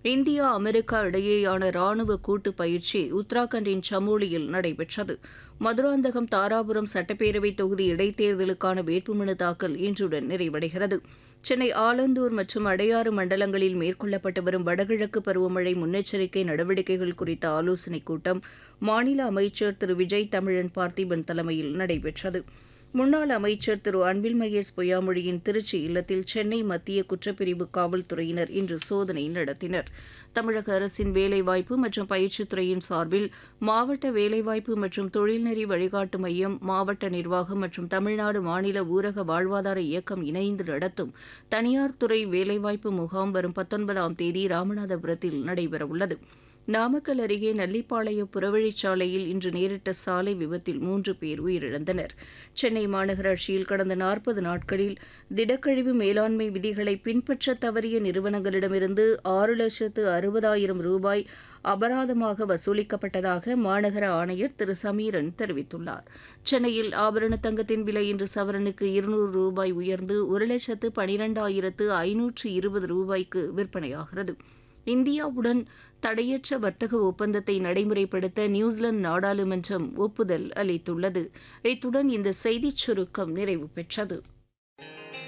India America இடையேயான ராணுவ கூட்டு பயிற்சி உத்தராகண்டின் சமோலியில் நடைபெற்றது மதுராந்தகம் தாராபுரம் சட்டப்பேரவை தொகுதி இடைத்தேர்தலுக்கான வேட்புமனு தாக்கல் இன்றுடன் நிறைவடைகிறது சென்னை ஆலந்தூர் மற்றும் அடையாறு மண்டலங்களில் மேற்கொள்ளப்பட்டு வரும் வடகிழக்கு பருவமழை முன்னெச்சரிக்கை நடவடிக்கைகள் குறித்த ஆலோசனைக் கூட்டம் மாநில அமைச்சர் திரு விஜய் தமிழன் பார்த்திபன் தலைமையில் நடைபெற்றது முன்னாள் அமைச்சர் திரு அன்பில் மகேஷ் பொய்யாமொழியின் திருச்சி இல்லத்தில் சென்னை மத்திய குற்றப்பிரிவு காவல்துறையினர் இன்று சோதனை நடத்தினர் தமிழக அரசின் வேலைவாய்ப்பு மற்றும் பயிற்சித் துறையின் சார்பில் மாவட்ட வேலைவாய்ப்பு மற்றும் தொழில்நெறி வழிகாட்டு மையம் மாவட்ட நிர்வாகம் மற்றும் தமிழ்நாடு மாநில ஊரக வாழ்வாதார இயக்கம் இணைந்து நடத்தும் தனியார் துறை வேலைவாய்ப்பு முகாம் வரும் பத்தொன்பதாம் தேதி ராமநாதபுரத்தில் நடைபெறவுள்ளது நாமக்கல் அருகே நல்லிப்பாளையம் புறவழிச்சாலையில் இன்று நேரிட்ட சாலை விபத்தில் மூன்று பேர் உயிரிழந்தனர் சென்னை மாநகராட்சியில் கடந்த நாற்பது நாட்களில் திடக்கழிவு மேலாண்மை விதிகளை பின்பற்ற தவறிய நிறுவனங்களிடமிருந்து ஆறு லட்சத்து அறுபதாயிரம் ரூபாய் அபராதமாக வசூலிக்கப்பட்டதாக மாநகர ஆணையர் திரு சமீரன் தெரிவித்துள்ளார் சென்னையில் ஆபரண தங்கத்தின் விலை இன்று சவரனுக்கு இருநூறு ரூபாய் உயர்ந்து ஒரு லட்சத்து பனிரெண்டாயிரத்து ஐநூற்று இருபது ரூபாய்க்கு விற்பனையாகிறது இந்தியாவுடன் தடையற்ற வர்த்தக ஒப்பந்தத்தை நடைமுறைப்படுத்த நியூசிலாந்து நாடாளுமன்றம் ஒப்புதல் அளித்துள்ளது இத்துடன் இந்த செய்திச் சுருக்கம் நிறைவு பெற்றது